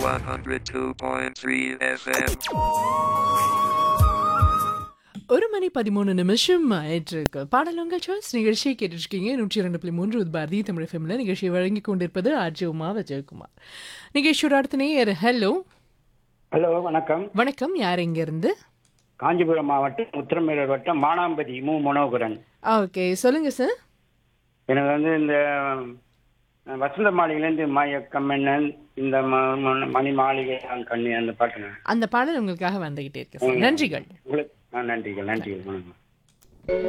102.3 FM. ஒரு மணி பதிமூணு நிமிஷம் ஆயிட்டிருக்கு பாடல் உங்கள் சாய்ஸ் நிகழ்ச்சியை கேட்டுருக்கீங்க நூற்றி இரண்டு புள்ளி மூன்று உத் பாரதி தமிழ் ஃபிலிமில் நிகழ்ச்சியை வழங்கி கொண்டிருப்பது ஆர்ஜி உமா விஜயகுமார் நிகழ்ச்சியோட அடுத்த நேயர் ஹலோ ஹலோ வணக்கம் வணக்கம் யார் இருந்து காஞ்சிபுரம் மாவட்டம் உத்திரமேரூர் வட்டம் மானாம்பதி மு மனோகரன் ஓகே சொல்லுங்க சார் எனக்கு வந்து இந்த அஹ், வசந்த மாளிகையிலேருந்து மாயக்கம்மன்னன் இந்த ம- ம- மணி மாளிகை கண்ணி அந்த பாட்டுங்க அந்த பாடல் உங்களுக்காக வந்துகிட்டே இருக்கு சார் நன்றிகள் உங்களுக்கு ஆ, நன்றிகள் நன்றிகள் வணக்கம்